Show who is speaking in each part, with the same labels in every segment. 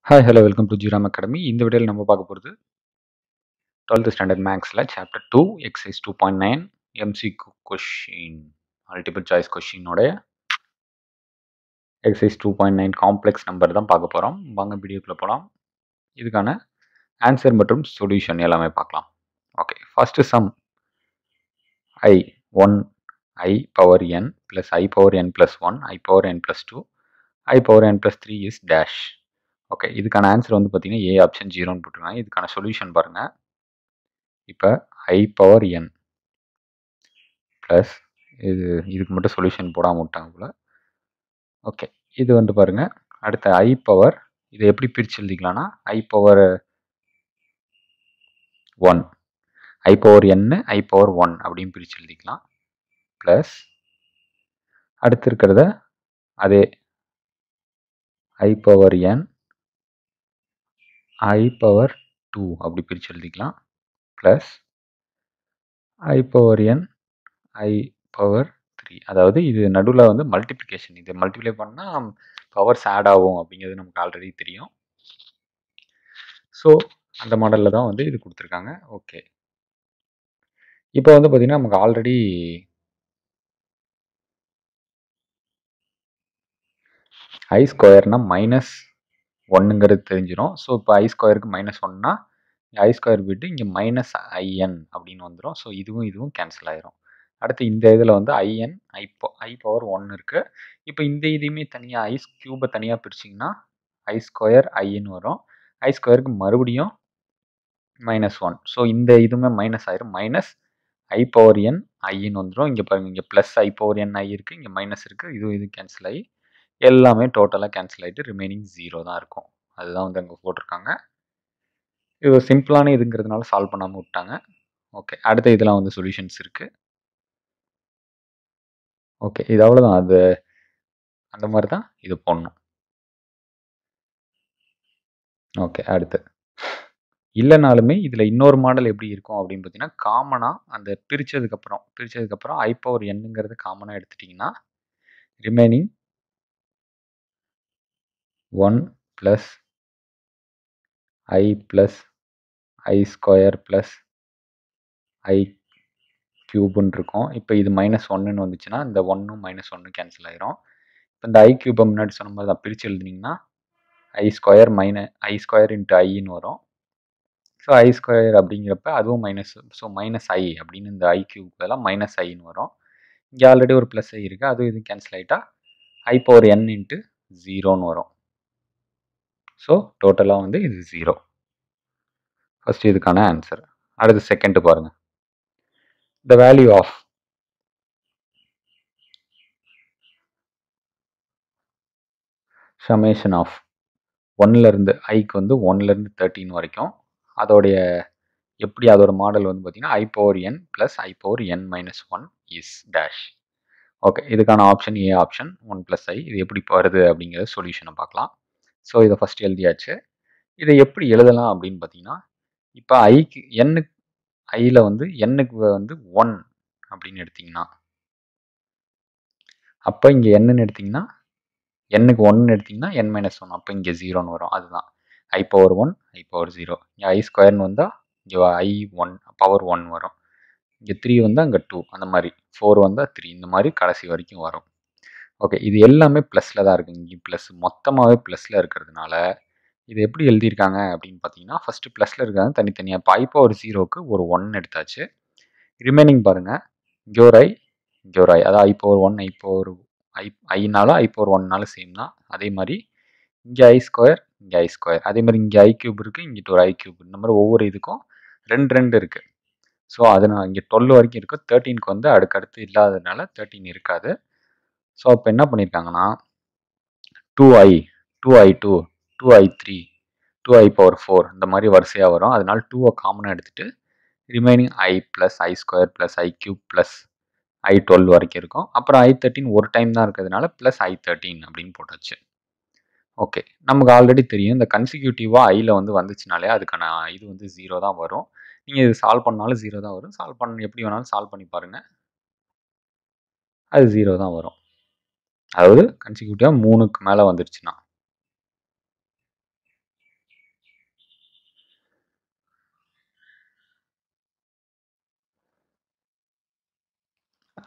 Speaker 1: hi hello welcome to Jeeram academy இந்த வீடியோவில் நம்ம பார்க்க போகிறது டுவெல்த் ஸ்டாண்டர்ட் மேக்ஸில் chapter two exercise two point nine MCQ question multiple choice கொஷினோடைய exercise two point nine complex number தான் பார்க்க போகிறோம் வாங்க வீடியோக்குள்ளே போகலாம் இதுக்கான ஆன்சர் மற்றும் சொல்யூஷன் எல்லாமே பார்க்கலாம் okay first sum i one i power n plus i power n plus one i power n plus two i power n plus three is dash okay இதுக்கான ஆன்சர் வந்து பார்த்தீங்கன்னா ஏ ஆப்ஷன் ஜீரோன்னு போட்டுருக்காங்க இதுக்கான solution பாருங்கள் இப்போ ஐ power n plus இது இதுக்கு மட்டும் சொல்யூஷன் போடாமல் விட்டாங்க போல் ஓகே இது வந்து பாருங்கள் அடுத்த ஐ பவர் இதை எப்படி பிரித்து எழுதிக்கலாம்னா i power one i power n i power one அப்படின்னு பிரித்து எழுதிக்கலாம் ப்ளஸ் அடுத்து இருக்கிறத அதே i power n i power two அப்படி பிரித்து எழுதிக்கலாம் plus i power n i power three அதாவது இது நடுவில் வந்து மல்டிப்ளிகேஷன் இது மல்டிப்ளை பண்ணால் பவர்ஸ் ஆட் ஆகும் அப்படிங்கிறது நமக்கு ஆல்ரெடி தெரியும் ஸோ அந்த மாடலில் தான் வந்து இது கொடுத்துருக்காங்க ஓகே இப்போ வந்து பார்த்திங்கன்னா நமக்கு ஆல்ரெடி ஐ ஸ்கொயர்னா மைனஸ் ஒன்றுங்கிறது தெரிஞ்சிடும் ஸோ இப்போ ஐ ஸ்கொயருக்கு மைனஸ் ஒன்னா ஐ ஸ்கொயர் விட்டு இங்கே மைனஸ் ஐஎன் அப்படின்னு வந்துடும் ஸோ இதுவும் இதுவும் கேன்சல் ஆயிரும் அடுத்து இந்த இதில் வந்து i n i i power one இருக்குது இப்போ இந்த இதையுமே தனியாக ஐஸ் க்யூபை தனியாக பிரிச்சிங்கன்னா ஐ ஸ்கொயர் ஐன்னு வரும் ஐ ஸ்கொயருக்கு மறுபடியும் மைனஸ் ஒன் ஸோ இந்த இதுவுமே மைனஸ் ஆயிரும் மைனஸ் ஐ பவர் என் ஐன்னு வந்துடும் இங்கே பாருங்க இங்கே ப்ளஸ் ஐ பவர் என் ஐ இருக்குது இங்கே மைனஸ் இருக்குது இதுவும் இது கேன்சல் ஆகி எல்லாமே டோட்டலாக கேன்சல் ஆகிட்டு ரிமைனிங் ஜீரோ தான் இருக்கும் அதுதான் வந்து அங்கே போட்டிருக்காங்க இது ஒரு சிம்பிளான இதுங்கிறதுனால சால்வ் பண்ணாமல் விட்டாங்க ஓகே அடுத்த இதெல்லாம் வந்து சொல்யூஷன்ஸ் இருக்குது ஓகே இது அவ்வளோதான் அது அந்த மாதிரி தான் இது போடணும் ஓகே அடுத்து இல்லைனாலுமே இதில் இன்னொரு மாடல் எப்படி இருக்கும் அப்படின்னு பார்த்தீங்கன்னா காமனாக அந்த பிரித்ததுக்கப்புறம் பிரித்ததுக்கப்புறம் ஐ பவர் என்னங்கிறது காமனாக எடுத்துட்டிங்கன்னா remaining one plus i plus i square plus i க்யூப்னு இருக்கும் இப்போ இது மைனஸ் ஒன்றுன்னு வந்துச்சுன்னா இந்த ஒன்றும் மைனஸ் ஒன்று கேன்சல் ஆயிரும் இப்போ இந்த ஐ க்யூப்பை முன்னாடி சொன்ன மாதிரி தான் பிரித்து எழுதினீங்கன்னா i square minus i square into ஐன்னு வரும் ஸோ ஐ ஸ்கொயர் அப்படிங்கிறப்ப அதுவும் மைனஸ் ஸோ மைனஸ் ஐ அப்படின்னு இந்த ஐ க்யூப் எல்லாம் மைனஸ் ஐன்னு வரும் இங்கே ஆல்ரெடி ஒரு ப்ளஸ் ஐ இருக்குது அதுவும் இது கேன்சல் ஆகிட்டா ஐ பவர் என் இன்ட்டு ஜீரோன்னு வரும் ஸோ டோட்டலாக வந்து இது ஜீரோ ஃபஸ்ட் இதுக்கான ஆன்சர் அடுத்து செகண்ட் பாருங்க the value of summation of ஒன்லேருந்து ஐக்கு வந்து ஒன்லேருந்து தேர்ட்டின் வரைக்கும் அதோடைய எப்படி அதோட மாடல் வந்து பார்த்தீங்கன்னா i power n plus i power n minus one is dash okay இதுக்கான option A option one plus i இது எப்படி வருது அப்படிங்கிற சொல்யூஷனை பார்க்கலாம் ஸோ இதை ஃபஸ்ட் எழுதியாச்சு இதை எப்படி எழுதலாம் அப்படின்னு பார்த்தீங்கன்னா இப்போ ஐக்கு எண்ணுக்கு ஐயில் வந்து எண்ணுக்கு வந்து ஒன் அப்படின்னு எடுத்திங்கன்னா அப்போ இங்கே என்னன்னு எடுத்திங்கன்னா எண்ணுக்கு ஒன்னு எடுத்திங்கன்னா என் மைனஸ் ஒன் அப்போ இங்கே ஜீரோன்னு வரும் அதுதான் i power one i power zero இங்கே ஐ ஸ்கொயர்னு வந்தால் இங்கே ஐ ஒன் பவர் ஒன் வரும் இங்கே த்ரீ வந்தால் அங்கே டூ அந்த மாதிரி ஃபோர் வந்தால் த்ரீ இந்த மாதிரி கடைசி வரைக்கும் வரும் ஓகே இது எல்லாமே ப்ளஸில் தான் இருக்குது இங்கே ப்ளஸ் மொத்தமாகவே ப்ளஸில் இருக்கிறதுனால இது எப்படி எழுதியிருக்காங்க அப்படின்னு பார்த்தீங்கன்னா ஃபஸ்ட்டு ப்ளஸில் இருக்கிறது தனித்தனியாக இப்போ ஐ பவர் ஜீரோக்கு ஒரு ஒன் எடுத்தாச்சு ரிமைனிங் பாருங்கள் இங்கே ஒரு ஐ இங்கே ஒரு ஐ அதாவது i power one i power i ஐனாலும் ஐ பவர் ஒன்னாலும் சேம் தான் அதே மாதிரி இங்கே ஐ ஸ்கொயர் இங்கே ஐ ஸ்கொயர் அதே மாதிரி இங்கே ஐ கியூப் இருக்குது இங்கிட்ட ஒரு ஐ கியூப் இந்த மாதிரி ஒவ்வொரு இதுக்கும் ரெண்டு ரெண்டு இருக்குது ஸோ அது நான் இங்கே டுவெல் வரைக்கும் இருக்கும் தேர்ட்டீனுக்கு வந்து அடுக்கடுத்து இல்லாததுனால தேர்ட்டீன் இருக்காது ஸோ அப்போ என்ன பண்ணியிருக்காங்கன்னா two i two i two two i three two i power four இந்த மாதிரி வரிசையாக வரும் அதனால் டூவை காமனாக எடுத்துகிட்டு remaining i plus i square plus i cube plus i twelve வரைக்கும் இருக்கும் அப்புறம் ஐ தேர்ட்டின் ஒரு டைம் தான் இருக்கிறதுனால ப்ளஸ் ஐ தேர்ட்டின் அப்படின்னு போட்டாச்சு ஓகே நமக்கு ஆல்ரெடி தெரியும் இந்த கன்சிக்யூட்டிவாக ஐயில் வந்து வந்துச்சுனாலே அதுக்கான இது வந்து ஜீரோ தான் வரும் நீங்கள் இது சால்வ் பண்ணாலும் ஜீரோ தான் வரும் சால்வ் பண்ண எப்படி வேணாலும் சால்வ் பண்ணி பாருங்கள் அது ஜீரோ தான் வரும் அதாவது கன்சிக்யூட்டிவாக மூணுக்கு மேலே வந்துருச்சுன்னா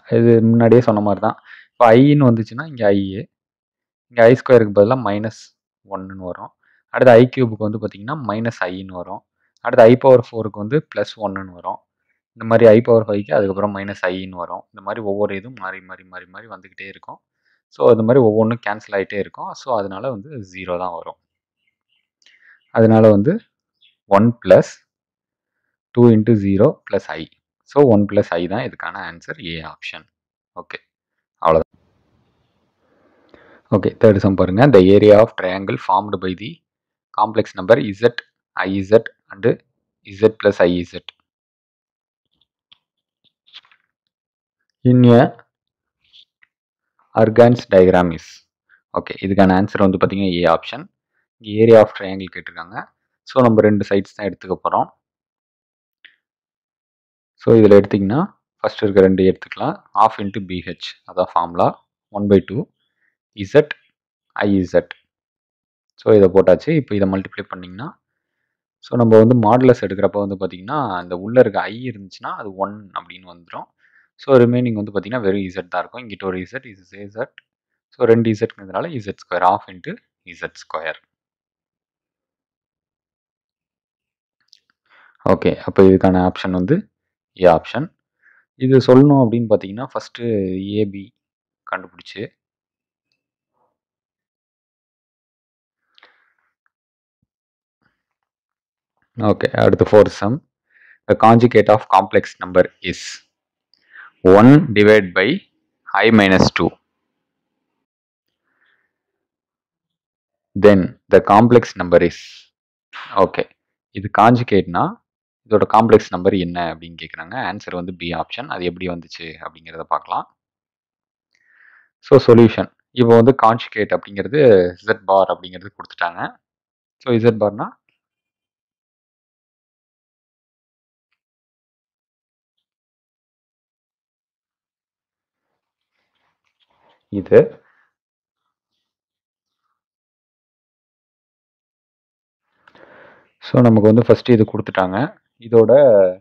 Speaker 1: இது முன்னாடியே சொன்ன மாதிரி தான் இப்போ ஐன்னு வந்துச்சுன்னா இங்கே ஐஏ இங்கே ஐ ஸ்கொயருக்கு பதிலாக மைனஸ் ஒன்றுன்னு வரும் அடுத்து ஐ கியூபுக்கு வந்து பார்த்தீங்கன்னா மைனஸ் ஐன்னு வரும் அடுத்து ஐ பவர் ஃபோருக்கு வந்து ப்ளஸ் ஒன்றுன்னு வரும் இந்த மாதிரி ஐ பவர் ஃபைவ்க்கு அதுக்கப்புறம் மைனஸ் ஐன்னு வரும் இந்த மாதிரி ஒவ்வொரு இதுவும் மாறி மாறி மாறி மாறி வந்துக்கிட்டே இருக்கும் ஸோ அது மாதிரி ஒவ்வொன்றும் கேன்சல் ஆகிட்டே இருக்கும் ஸோ அதனால வந்து ஜீரோ தான் வரும் அதனால வந்து one plus two into zero plus i so one plus i தான் இதுக்கான ஆன்சர் ஏ ஆப்ஷன் ஓகே அவ்வளோதான் ஓகே தேர்ட் சம் பாருங்க the area of triangle formed by the complex number z i z and z plus i z in a Argand's diagram is okay இதுக்கான answer வந்து பார்த்தீங்கன்னா A option இங்கே area of triangle கேட்டிருக்காங்க so நம்ம ரெண்டு sides தான் எடுத்துக்க போகிறோம் ஸோ இதில் எடுத்திங்கன்னா ஃபஸ்ட் இருக்க ரெண்டு எடுத்துக்கலாம் ஆஃப் இன்ட்டு பிஹெச் அதான் formula one by two z i z so இதை போட்டாச்சு இப்போ இதை மல்டிப்ளை பண்ணிங்கன்னா ஸோ நம்ம வந்து மாடுலஸ் எடுக்கிறப்ப வந்து பார்த்திங்கன்னா அந்த உள்ளே இருக்க ஐ இருந்துச்சுன்னா அது ஒன் அப்படின்னு வந்துடும் ஸோ ரிமைனிங் வந்து பார்த்திங்கன்னா வெறும் இசட் தான் இருக்கும் இங்கிட்ட ஒரு இசட் இஸ் இசட் ஸோ ரெண்டு இசட்ங்கிறதுனால z square half into z square okay அப்போ இதுக்கான ஆப்ஷன் வந்து ஏ ஆப்ஷன் இது சொல்லணும் அப்படின்னு பார்த்தீங்கன்னா ஃபஸ்ட்டு ஏபி கண்டுபிடிச்சி ஓகே அடுத்து fourth sum the conjugate of complex number is one divide by i minus two then the complex number is okay இது காஞ்சிகேட்னா இதோட காம்ப்ளெக்ஸ் நம்பர் என்ன அப்படின்னு கேட்குறாங்க ஆன்சர் வந்து பி ஆப்ஷன் அது எப்படி வந்துச்சு அப்படிங்கிறத பார்க்கலாம் ஸோ சொல்யூஷன் இப்போ வந்து காஞ்சிகேட் அப்படிங்கிறது இசட் பார் அப்படிங்கிறது கொடுத்துட்டாங்க ஸோ இசட் பார்னா இது ஸோ நமக்கு வந்து ஃபஸ்ட்டு இது கொடுத்துட்டாங்க இதோட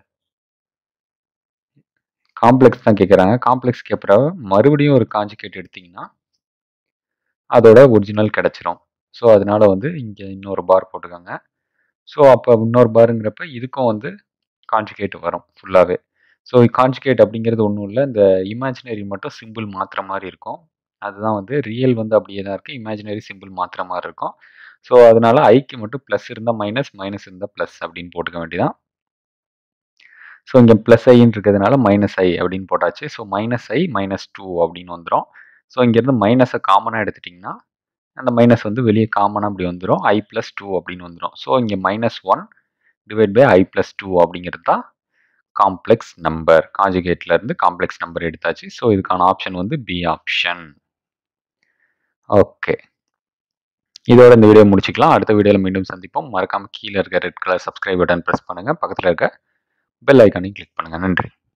Speaker 1: காம்ப்ளெக்ஸ் தான் கேட்குறாங்க காம்ப்ளெக்ஸ் கேட்குற மறுபடியும் ஒரு காஞ்சிகேட் எடுத்திங்கன்னா அதோட ஒரிஜினல் கிடச்சிரும் ஸோ அதனால வந்து இங்கே இன்னொரு பார் போட்டுக்கோங்க ஸோ அப்போ இன்னொரு பாருங்கிறப்ப இதுக்கும் வந்து காஞ்சிகேட் வரும் ஃபுல்லாகவே ஸோ காஞ்சிகேட் அப்படிங்கிறது ஒன்றும் இல்லை இந்த இமேஜினரி மட்டும் சிம்பிள் மாற்றுற மாதிரி இருக்கும் அதுதான் வந்து ரியல் வந்து அப்படியே தான் இருக்குது இமேஜினரி சிம்பிள் மாற்றுற மாதிரி இருக்கும் ஸோ அதனால ஐக்கு மட்டும் ப்ளஸ் இருந்தால் மைனஸ் மைனஸ் இருந்தால் ப்ளஸ் அப்படின்னு போட்டுக்க வேண்டியதான் ஸோ இங்கே ப்ளஸ் ஐன்னு இருக்கிறதுனால மைனஸ் ஐ அப்படின்னு போட்டாச்சு so minus i minus two அப்படின்னு வந்துடும் ஸோ இங்கேருந்து மைனஸை காமனாக எடுத்துட்டிங்கன்னா அந்த மைனஸ் வந்து வெளியே காமனாக அப்படி வந்துடும் ஐ ப்ளஸ் டூ அப்படின்னு வந்துடும் ஸோ இங்கே minus one divide by i plus two அப்படிங்கிறது தான் காம்ப்ளெக்ஸ் நம்பர் காஞ்சுகேட்லேருந்து காம்ப்ளெக்ஸ் நம்பர் எடுத்தாச்சு ஸோ இதுக்கான ஆப்ஷன் வந்து பி ஆப்ஷன் ஓகே இதோட இந்த வீடியோ முடிச்சுக்கலாம் அடுத்த வீடியோவில் மீண்டும் சந்திப்போம் மறக்காமல் கீழே இருக்க red colour subscribe button press பண்ணுங்கள் பக்கத்தில் இருக்க பெல் ஐக்கானையும் கிளிக் பண்ணுங்கள் நன்றி